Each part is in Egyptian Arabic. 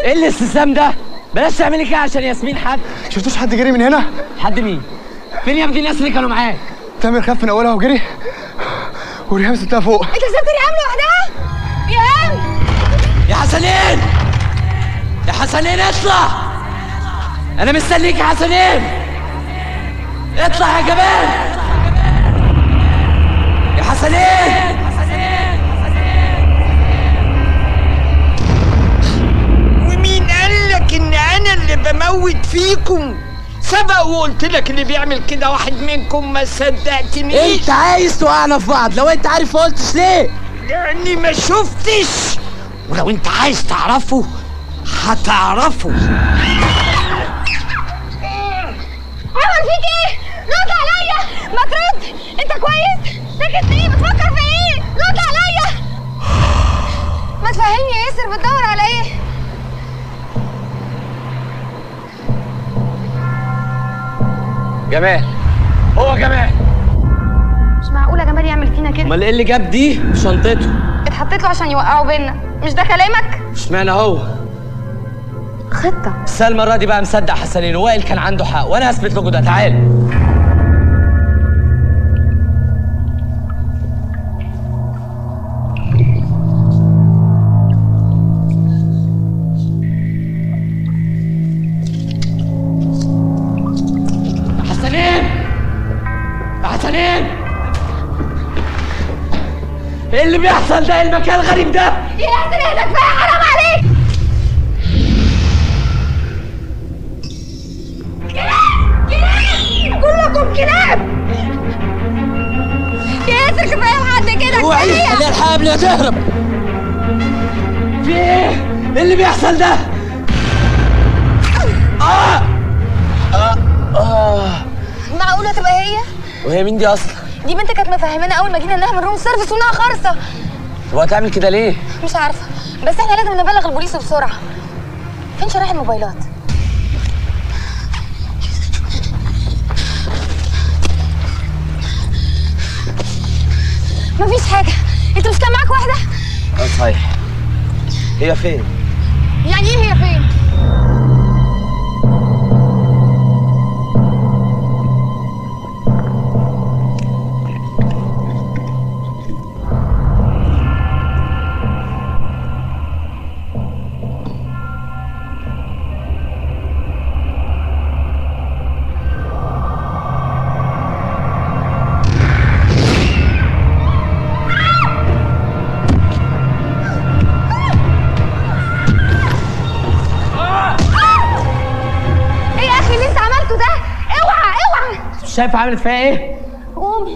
ايه الاستسلام ده بلاش تعملي كده عشان ياسمين حد شفتوش حد جري من هنا حد مين فين يا ابني الناس اللي كانوا معاك تامر خاف من اولها وجري وريهام سبتها فوق انت سبت ريهام لوحدها ريهام يا حسنين يا حسنين اطلع انا مستنيك يا حسنين اطلع يا جمال يا حسنين ومين قال لك ان انا اللي بموت فيكم سبق وقلت لك اللي بيعمل كده واحد منكم ما صدقتنيش انت عايز توقعنا في بعض لو انت عارف ما قلتش ليه لاني ما شفتش ولو انت عايز تعرفه هتعرفه عمل فيك ايه؟ رد عليا ما ترد انت كويس؟ ساكت ليه؟ بتفكر في ايه؟ رد عليا ما تفهمني يا ياسر بتدور على ايه؟ جمال هو جمال مش معقولة جمال يعمل فينا كده امال ايه اللي جاب دي في شنطته اتحطيت له عشان يوقعوا بينا مش ده كلامك؟ اشمعنى هو خطة بس أنا المره دي بقى مصدق حسنين وائل كان عنده حق وانا هثبت لكم ده تعال حسنين يا حسنين ايه اللي بيحصل ده إيه المكان الغريب ده يا ياسر اهدى كفاية حرام عليك كلاب كلاب كلكم كلاب يا ياسر كفاية لحد كده اوعي كفاية خليها الحق قبل ما تهرب في ايه؟ ايه اللي بيحصل ده؟ آه! آه! آه! معقولة تبقى هي؟ وهي مين دي اصلا؟ دي بنت كانت مفهمانا اول ما جينا انها من روم سيرفيس وانها خرصة طب هتعمل كده ليه؟ مش عارفة بس احنا لازم نبلغ البوليس بسرعة فين شرايح الموبايلات؟ مفيش حاجة انت مش كان معاك واحدة؟ اه صحيح هي فين؟ يعني ايه هي فين؟ ايه يا اخي اللي انت عملته ده؟ اوعى اوعى مش شايف عملت فيها ايه؟ قومي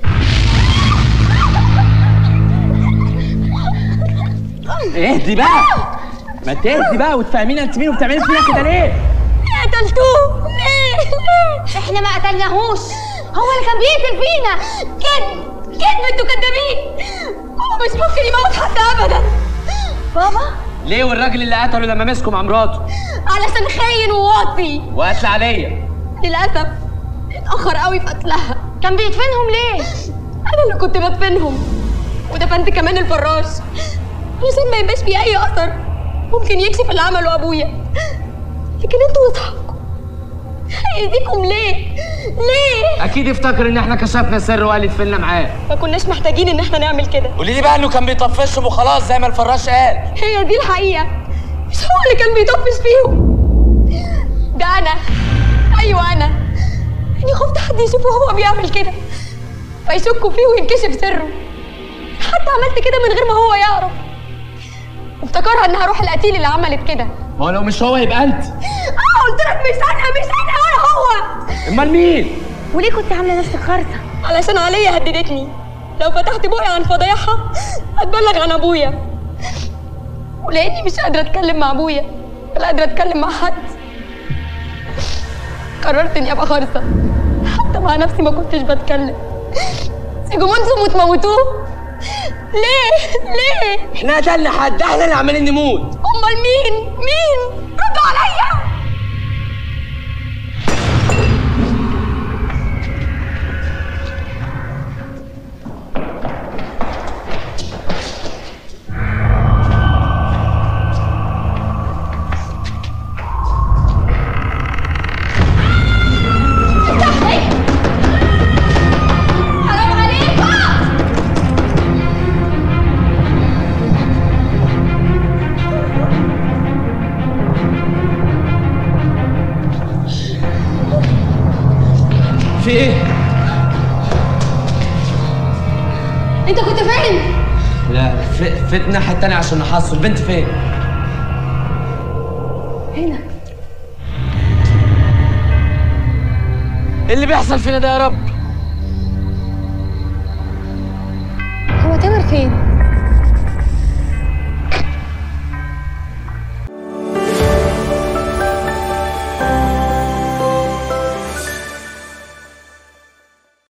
اهدي بقى ما تهدي بقى وتفهمينا انت مين وبتعملي فينا كده ليه؟ قتلتوه ليه؟ ليه؟ احنا ما قتلناهوش هو اللي كان بيقتل فينا كذب كذب انتوا كدابين هو مش ممكن يموت حد ابدا بابا ليه والراجل اللي قتله لما مسكه مع مراته؟ علشان خاين وواطي وقتل عليا للاسف اتاخر قوي في قتلها كان بيدفنهم ليه انا اللي كنت بدفنهم ودفنت كمان الفراش علشان ما يبقاش فيه اي اثر ممكن يكشف اللي عمله ابويا لكن انتوا اضحكوا هيأذيكم ليه ليه اكيد افتكر ان احنا كشفنا سر وقال يدفننا معاه ما كناش محتاجين ان احنا نعمل كده قولي لي بقى انه كان بيطفشهم وخلاص زي ما الفراش قال هي دي الحقيقه مش هو اللي كان بيطفش فيهم ده انا ايوه انا اني خفت حد يشوفه وهو بيعمل كده فيشكوا فيه وينكشف سره حتى عملت كده من غير ما هو يعرف وافتكرها انها روح القتيل اللي عملت كده ما هو لو مش هو يبقى انت اه قلت لك مش انا مش انا ولا هو امال مين؟ وليه كنت عامله نفسك خرصه علشان عليا هددتني لو فتحت بوقي عن فضايحها هتبلغ عن ابويا ولاني مش قادره اتكلم مع ابويا ولا قادره اتكلم مع حد قررت اني ابقى خرصه حتى مع نفسي ما كنتش بتكلم سيبوا انتم وتموتوه ليه ليه احنا قتلنا حد احنا اللي عمالين نموت امال مين مين ردوا عليا في, في الناحيه الثانيه عشان نحصل البنت فين هنا إيه اللي بيحصل فينا ده يا رب هو تامر فين